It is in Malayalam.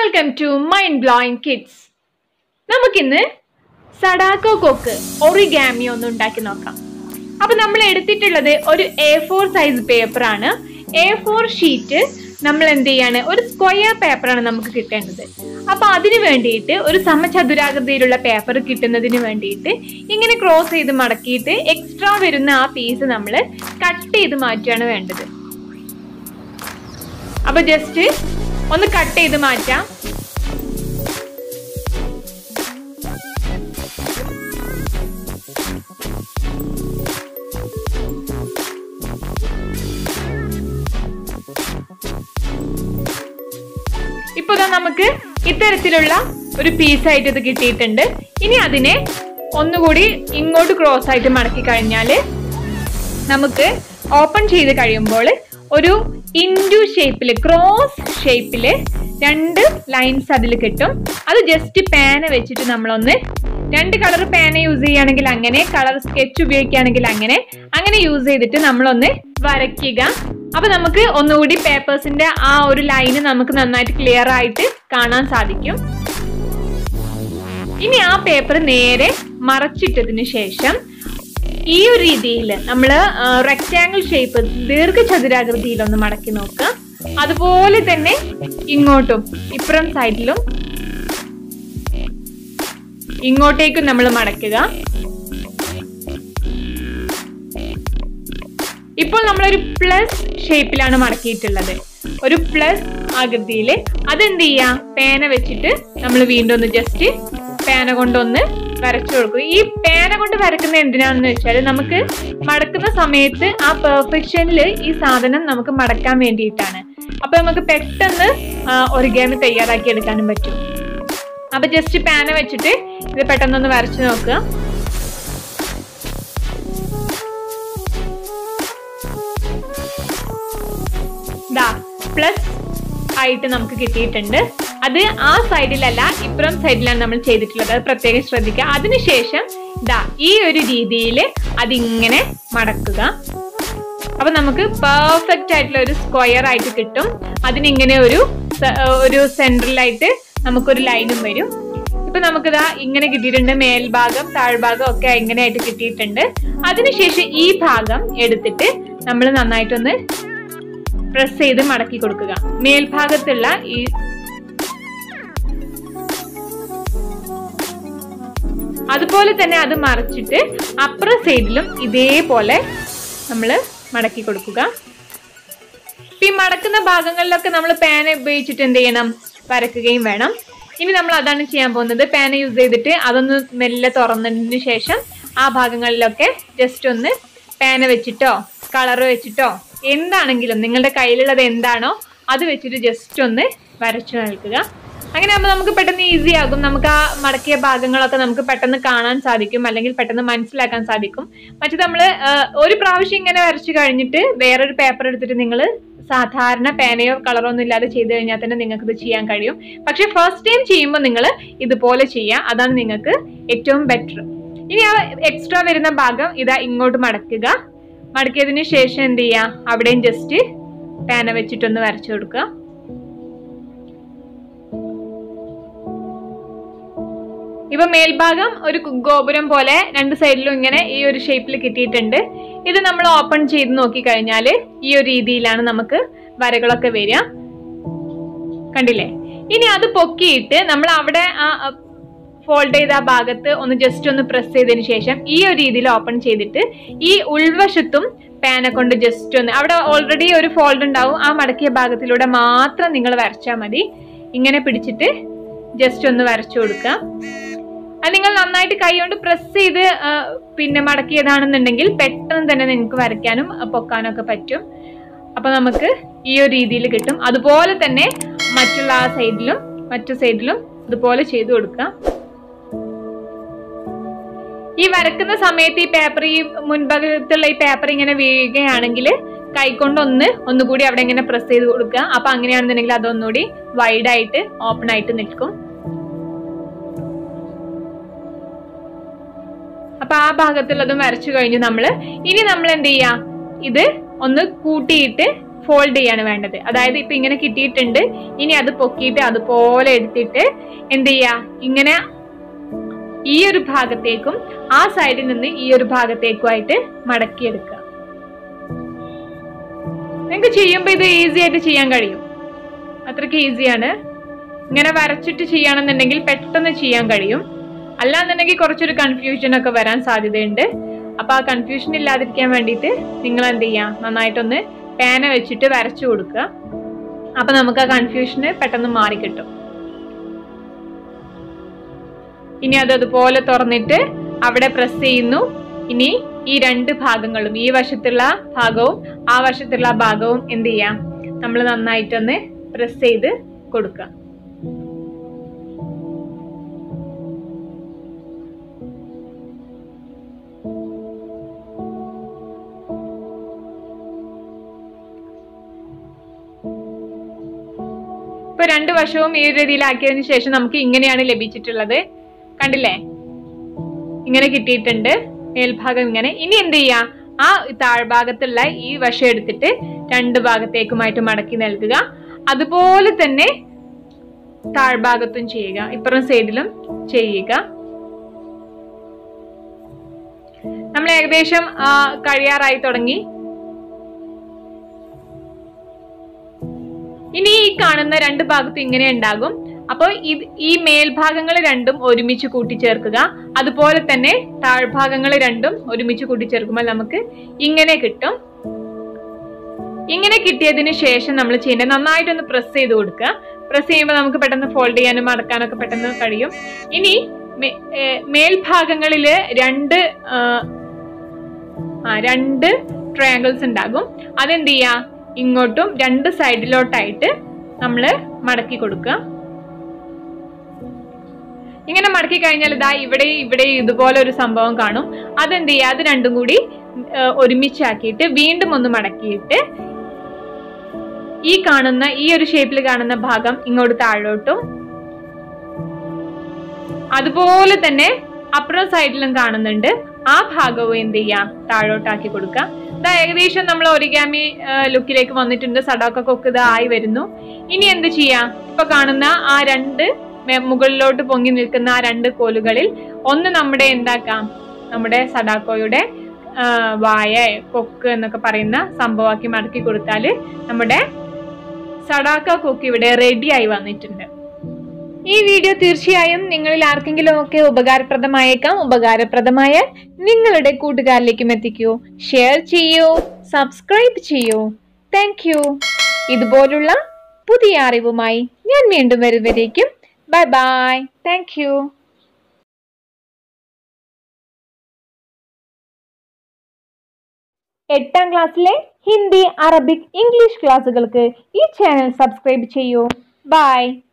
welcome to mind blowing kids നമുക്കിന്ന് സഡാക്കോ കൊക്ക് ഒറിഗാമി ഒന്ന് ഉണ്ടാക്കി നോക്കാം അപ്പൊ നമ്മൾ എടുത്തിട്ടുള്ളത് ഒരു എ ഫോർ സൈസ് പേപ്പർ ആണ് എ ഫോർ ഷീറ്റ് നമ്മൾ എന്ത് ചെയ്യാണ് ഒരു സ്ക്വയർ പേപ്പറാണ് നമുക്ക് കിട്ടേണ്ടത് അപ്പൊ അതിന് വേണ്ടിയിട്ട് ഒരു സമചതുരാകൃതിയിലുള്ള പേപ്പർ കിട്ടുന്നതിന് വേണ്ടിയിട്ട് ഇങ്ങനെ ക്രോസ് ചെയ്ത് മടക്കിയിട്ട് എക്സ്ട്രാ വരുന്ന ആ പീസ് നമ്മൾ കട്ട് ചെയ്ത് മാറ്റുകയാണ് വേണ്ടത് അപ്പൊ ജസ്റ്റ് ഒന്ന് കട്ട് ചെയ്ത് മാറ്റാം ഇപ്പൊ ദാ നമുക്ക് ഇത്തരത്തിലുള്ള ഒരു പീസ് ആയിട്ട് ഇത് കിട്ടിയിട്ടുണ്ട് ഇനി അതിനെ ഒന്നുകൂടി ഇങ്ങോട്ട് ക്രോസ് ആയിട്ട് മടക്കി കഴിഞ്ഞാല് നമുക്ക് ഓപ്പൺ ചെയ്ത് കഴിയുമ്പോൾ ഒരു ഇൻഡു ഷേപ്പിൽ ക്രോസ് ഷേപ്പിൽ രണ്ട് ലൈൻസ് അതിൽ കിട്ടും അത് ജസ്റ്റ് പേന വെച്ചിട്ട് നമ്മളൊന്ന് രണ്ട് കളർ പേന യൂസ് ചെയ്യുകയാണെങ്കിൽ അങ്ങനെ കളർ സ്കെച്ച് ഉപയോഗിക്കുകയാണെങ്കിൽ അങ്ങനെ അങ്ങനെ യൂസ് ചെയ്തിട്ട് നമ്മളൊന്ന് വരയ്ക്കുക അപ്പൊ നമുക്ക് ഒന്നുകൂടി പേപ്പേഴ്സിന്റെ ആ ഒരു ലൈന് നമുക്ക് നന്നായിട്ട് ക്ലിയർ ആയിട്ട് കാണാൻ സാധിക്കും ഇനി ആ പേപ്പർ നേരെ മറച്ചിട്ടതിന് ശേഷം ഈ ഒരു രീതിയിൽ നമ്മൾ റെക്റ്റാങ്കിൾ ഷേപ്പ് ദീർഘചതുരാകൃതിയിൽ ഒന്ന് മടക്കി നോക്കുക അതുപോലെ തന്നെ ഇങ്ങോട്ടും ഇപ്പുറം സൈഡിലും ഇങ്ങോട്ടേക്കും നമ്മൾ മടക്കുക ഇപ്പോൾ നമ്മളൊരു പ്ലസ് ഷേപ്പിലാണ് മടക്കിയിട്ടുള്ളത് ഒരു പ്ലസ് ആകൃതിയിൽ അതെന്ത് ചെയ്യാം പേന വെച്ചിട്ട് നമ്മൾ വീണ്ടും ഒന്ന് ജസ്റ്റ് പേന കൊണ്ടൊന്ന് വരച്ചു കൊടുക്കും ഈ പേന കൊണ്ട് വരക്കുന്ന എന്തിനാണെന്ന് വെച്ചാൽ നമുക്ക് മടക്കുന്ന സമയത്ത് ആ പെർഫെക്ഷനിൽ ഈ സാധനം നമുക്ക് മടക്കാൻ വേണ്ടിയിട്ടാണ് അപ്പൊ നമുക്ക് പെട്ടെന്ന് ഒറിഗാമി തയ്യാറാക്കി എടുക്കാനും പറ്റും അപ്പൊ ജസ്റ്റ് പേന വെച്ചിട്ട് ഇത് പെട്ടെന്നൊന്ന് വരച്ചു നോക്കുക ദാ പ്ലസ് ആയിട്ട് നമുക്ക് കിട്ടിയിട്ടുണ്ട് അത് ആ സൈഡിലല്ല ഇപ്പുറം സൈഡിലാണ് നമ്മൾ ചെയ്തിട്ടുള്ളത് അത് പ്രത്യേകം ശ്രദ്ധിക്കുക അതിനുശേഷം ദാ ഈ ഒരു രീതിയിൽ അതിങ്ങനെ മടക്കുക അപ്പൊ നമുക്ക് പെർഫെക്റ്റ് ആയിട്ടുള്ള ഒരു സ്ക്വയർ ആയിട്ട് കിട്ടും അതിനിങ്ങനെ ഒരു ഒരു സെൻട്രലായിട്ട് നമുക്കൊരു ലൈനും വരും ഇപ്പൊ നമുക്കിതാ ഇങ്ങനെ കിട്ടിയിട്ടുണ്ട് മേൽഭാഗം താഴ്ഭാഗം ഒക്കെ ഇങ്ങനെയായിട്ട് കിട്ടിയിട്ടുണ്ട് അതിനുശേഷം ഈ ഭാഗം എടുത്തിട്ട് നമ്മൾ നന്നായിട്ടൊന്ന് പ്രസ് ചെയ്ത് മടക്കി കൊടുക്കുക മേൽഭാഗത്തുള്ള ഈ അതുപോലെ തന്നെ അത് മറച്ചിട്ട് അപ്പുറ സൈഡിലും ഇതേപോലെ നമ്മൾ മടക്കി കൊടുക്കുക ഈ മടക്കുന്ന ഭാഗങ്ങളിലൊക്കെ നമ്മൾ പാന ഉപയോഗിച്ചിട്ട് എന്ത് ചെയ്യണം വരക്കുകയും വേണം ഇനി നമ്മൾ അതാണ് ചെയ്യാൻ പോകുന്നത് പാന യൂസ് ചെയ്തിട്ട് അതൊന്ന് മെല്ലെ തുറന്നതിന് ശേഷം ആ ഭാഗങ്ങളിലൊക്കെ ജസ്റ്റ് ഒന്ന് പാന വെച്ചിട്ടോ കളർ വെച്ചിട്ടോ എന്താണെങ്കിലും നിങ്ങളുടെ കയ്യിലുള്ളത് എന്താണോ അത് വെച്ചിട്ട് ജസ്റ്റ് ഒന്ന് വരച്ചു നൽകുക അങ്ങനെ ആകുമ്പോൾ നമുക്ക് പെട്ടെന്ന് ഈസി ആകും നമുക്ക് ആ മടക്കിയ ഭാഗങ്ങളൊക്കെ നമുക്ക് പെട്ടെന്ന് കാണാൻ സാധിക്കും അല്ലെങ്കിൽ പെട്ടെന്ന് മനസ്സിലാക്കാൻ സാധിക്കും മറ്റു നമ്മൾ ഒരു പ്രാവശ്യം ഇങ്ങനെ വരച്ചു കഴിഞ്ഞിട്ട് വേറൊരു പേപ്പർ എടുത്തിട്ട് നിങ്ങൾ സാധാരണ പേനയോ കളറോ ഒന്നും ഇല്ലാതെ ചെയ്ത് കഴിഞ്ഞാൽ തന്നെ നിങ്ങൾക്ക് ഇത് ചെയ്യാൻ കഴിയും പക്ഷെ ഫസ്റ്റ് ടൈം ചെയ്യുമ്പോൾ നിങ്ങൾ ഇതുപോലെ ചെയ്യാം അതാണ് നിങ്ങൾക്ക് ഏറ്റവും ബെറ്റർ ഇനി ആ എക്സ്ട്രാ വരുന്ന ഭാഗം ഇതാ ഇങ്ങോട്ട് മടക്കുക മടക്കിയതിന് ശേഷം എന്ത് ചെയ്യുക അവിടെയും ജസ്റ്റ് പേന വെച്ചിട്ടൊന്ന് വരച്ചു കൊടുക്കുക ഇപ്പൊ മേൽഭാഗം ഒരു ഗോപുരം പോലെ രണ്ട് സൈഡിലും ഇങ്ങനെ ഈ ഒരു ഷേപ്പിൽ കിട്ടിയിട്ടുണ്ട് ഇത് നമ്മൾ ഓപ്പൺ ചെയ്ത് നോക്കിക്കഴിഞ്ഞാൽ ഈ ഒരു രീതിയിലാണ് നമുക്ക് വരകളൊക്കെ വരിക കണ്ടില്ലേ ഇനി അത് പൊക്കിയിട്ട് നമ്മൾ അവിടെ ആ ഫോൾഡ് ചെയ്ത ആ ഭാഗത്ത് ഒന്ന് ജസ്റ്റ് ഒന്ന് പ്രസ് ചെയ്തതിന് ശേഷം ഈ ഒരു രീതിയിൽ ഓപ്പൺ ചെയ്തിട്ട് ഈ ഉൾവശത്തും പാന കൊണ്ട് ജസ്റ്റ് ഒന്ന് അവിടെ ഓൾറെഡി ഒരു ഫോൾഡ് ഉണ്ടാവും ആ മടക്കിയ ഭാഗത്തിലൂടെ മാത്രം നിങ്ങൾ വരച്ചാൽ മതി ഇങ്ങനെ പിടിച്ചിട്ട് ജസ്റ്റ് ഒന്ന് വരച്ചു കൊടുക്കുക അത് നിങ്ങൾ നന്നായിട്ട് കൈകൊണ്ട് പ്രസ് ചെയ്ത് പിന്നെ മടക്കിയതാണെന്നുണ്ടെങ്കിൽ പെട്ടെന്ന് തന്നെ നിങ്ങൾക്ക് വരയ്ക്കാനും പൊക്കാനും ഒക്കെ പറ്റും അപ്പൊ നമുക്ക് ഈ ഒരു രീതിയിൽ കിട്ടും അതുപോലെ തന്നെ മറ്റുള്ള ആ സൈഡിലും മറ്റു സൈഡിലും ഇതുപോലെ ചെയ്തു കൊടുക്കുക ഈ വരക്കുന്ന സമയത്ത് ഈ പേപ്പർ ഈ മുൻഭാഗത്തുള്ള ഈ പേപ്പർ ഇങ്ങനെ വീഴുകയാണെങ്കിൽ കൈകൊണ്ട് ഒന്ന് ഒന്നുകൂടി അവിടെ ഇങ്ങനെ പ്രസ് ചെയ്ത് കൊടുക്കുക അപ്പൊ അങ്ങനെയാണെന്നുണ്ടെങ്കിൽ അതൊന്നുകൂടി വൈഡ് ആയിട്ട് ഓപ്പൺ ആയിട്ട് നിൽക്കും അപ്പൊ ആ ഭാഗത്തുള്ളതും വരച്ചു കഴിഞ്ഞു നമ്മൾ ഇനി നമ്മൾ എന്ത് ചെയ്യാ ഇത് ഒന്ന് കൂട്ടിയിട്ട് ഫോൾഡ് ചെയ്യാണ് വേണ്ടത് അതായത് ഇപ്പൊ ഇങ്ങനെ കിട്ടിയിട്ടുണ്ട് ഇനി അത് പൊക്കിയിട്ട് അതുപോലെ എടുത്തിട്ട് എന്ത് ചെയ്യാ ഇങ്ങനെ ഈ ഒരു ഭാഗത്തേക്കും ആ സൈഡിൽ നിന്ന് ഈ ഒരു ഭാഗത്തേക്കുമായിട്ട് മടക്കിയെടുക്കുക നിങ്ങൾക്ക് ചെയ്യുമ്പോൾ ഇത് ഈസി ആയിട്ട് ചെയ്യാൻ കഴിയും അത്രയ്ക്ക് ഈസിയാണ് ഇങ്ങനെ വരച്ചിട്ട് ചെയ്യുകയാണെന്നുണ്ടെങ്കിൽ പെട്ടെന്ന് ചെയ്യാൻ കഴിയും അല്ലാന്നുണ്ടെങ്കിൽ കുറച്ചൊരു കൺഫ്യൂഷൻ ഒക്കെ വരാൻ സാധ്യതയുണ്ട് അപ്പൊ ആ കൺഫ്യൂഷൻ ഇല്ലാതിരിക്കാൻ വേണ്ടിയിട്ട് നിങ്ങൾ എന്ത് ചെയ്യാം നന്നായിട്ടൊന്ന് പേന വെച്ചിട്ട് വരച്ചു കൊടുക്കുക അപ്പൊ നമുക്ക് ആ കൺഫ്യൂഷന് പെട്ടെന്ന് മാറിക്കിട്ടും ഇനി അത് അതുപോലെ തുറന്നിട്ട് അവിടെ പ്രസ് ചെയ്യുന്നു ഇനി ഈ രണ്ട് ഭാഗങ്ങളും ഈ വശത്തുള്ള ഭാഗവും ആ വശത്തുള്ള ഭാഗവും എന്ത് ചെയ്യാം നമ്മൾ നന്നായിട്ടൊന്ന് പ്രസ് ചെയ്ത് കൊടുക്കുക ഇപ്പൊ രണ്ട് വശവും ഈ രീതിയിലാക്കിയതിനു ശേഷം നമുക്ക് ഇങ്ങനെയാണ് ലഭിച്ചിട്ടുള്ളത് കണ്ടില്ലേ ഇങ്ങനെ കിട്ടിയിട്ടുണ്ട് മേൽഭാഗം ഇങ്ങനെ ഇനി എന്ത് ചെയ്യാം ആ താഴ്ഭാഗത്തുള്ള ഈ വശം എടുത്തിട്ട് രണ്ട് ഭാഗത്തേക്കുമായിട്ട് മടക്കി നൽകുക അതുപോലെ തന്നെ താഴ്ഭാഗത്തും ചെയ്യുക ഇപ്പുറം സൈഡിലും ചെയ്യുക നമ്മൾ ഏകദേശം ആ, കഴിയാറായി തുടങ്ങി ഇനി ഈ കാണുന്ന രണ്ട് ഭാഗത്തും ഇങ്ങനെ ഉണ്ടാകും അപ്പോൾ ഇത് ഈ മേൽഭാഗങ്ങൾ രണ്ടും ഒരുമിച്ച് കൂട്ടിച്ചേർക്കുക അതുപോലെ തന്നെ താഴ്ഭാഗങ്ങൾ രണ്ടും ഒരുമിച്ച് കൂട്ടിച്ചേർക്കുമ്പോൾ നമുക്ക് ഇങ്ങനെ കിട്ടും ഇങ്ങനെ കിട്ടിയതിന് ശേഷം നമ്മൾ ചെയ്യേണ്ടത് നന്നായിട്ടൊന്ന് പ്രസ് ചെയ്ത് കൊടുക്കുക പ്രസ് ചെയ്യുമ്പോൾ നമുക്ക് പെട്ടെന്ന് ഫോൾഡ് ചെയ്യാനും മടക്കാനൊക്കെ പെട്ടെന്ന് കഴിയും ഇനി മേ- ഏ, മേൽഭാഗങ്ങളില് രണ്ട് ആ, ആ രണ്ട് ട്രയാങ്കിൾസ് ഉണ്ടാകും അതെന്ത് ചെയ്യാ ഇങ്ങോട്ടും രണ്ട് സൈഡിലോട്ടായിട്ട് നമ്മൾ മടക്കി കൊടുക്കുക ഇങ്ങനെ മടക്കി കഴിഞ്ഞാൽ ഇതാ ഇവിടെ ഇവിടെ ഇതുപോലെ ഒരു സംഭവം കാണും അതെന്ത് ചെയ്യുക അത് രണ്ടും കൂടി ഏർ, ഒരുമിച്ചാക്കിയിട്ട് വീണ്ടും ഒന്ന് മടക്കിയിട്ട് ഈ കാണുന്ന ഈ ഒരു ഷേപ്പിൽ കാണുന്ന ഭാഗം ഇങ്ങോട്ട് താഴോട്ടും അതുപോലെ തന്നെ അപ്പുറം സൈഡിലും കാണുന്നുണ്ട് ആ ഭാഗവും എന്ത് ചെയ്യാം താഴോട്ടാക്കി കൊടുക്കുക ഇതാ ഏകദേശം നമ്മൾ ഒരിഗാമി ലുക്കിലേക്ക് വന്നിട്ടുണ്ട് സഡാക്കൊക്കെ ഇത് ആയി വരുന്നു ഇനി എന്ത് ചെയ്യാം ഇപ്പൊ കാണുന്ന ആ രണ്ട് മെ- മുകളിലോട്ട് പൊങ്ങി നിൽക്കുന്ന ആ രണ്ട് കോലുകളിൽ ഒന്ന് നമ്മുടെ എന്താക്കാം നമ്മുടെ സഡാക്കോയുടെ ആ, വായ കൊക്ക് എന്നൊക്കെ പറയുന്ന സംഭവമാക്കി മടക്കി കൊടുത്താൽ നമ്മുടെ സഡാക്ക കൊക്ക് ഇവിടെ റെഡിയായി വന്നിട്ടുണ്ട് ഈ വീഡിയോ തീർച്ചയായും നിങ്ങളിൽ ആർക്കെങ്കിലും ഒക്കെ ഉപകാരപ്രദമായേക്കാം ഉപകാരപ്രദമായ നിങ്ങളുടെ കൂട്ടുകാരിലേക്കും എത്തിക്കൂ ഷെയർ ചെയ്യൂ സബ്സ്ക്രൈബ് ചെയ്യൂ താങ്ക് യു ഇതുപോലുള്ള പുതിയ അറിവുമായി ഞാൻ വീണ്ടും വരുന്നവരേക്കും ബൈ ബൈ താങ്ക് യു എട്ടാം ക്ലാസ്സിലെ ഹിന്ദി അറബിക് ഇംഗ്ലീഷ് ക്ലാസ്സുകൾക്ക് ഈ ചാനൽ സബ്സ്ക്രൈബ് ചെയ്യൂ ബൈ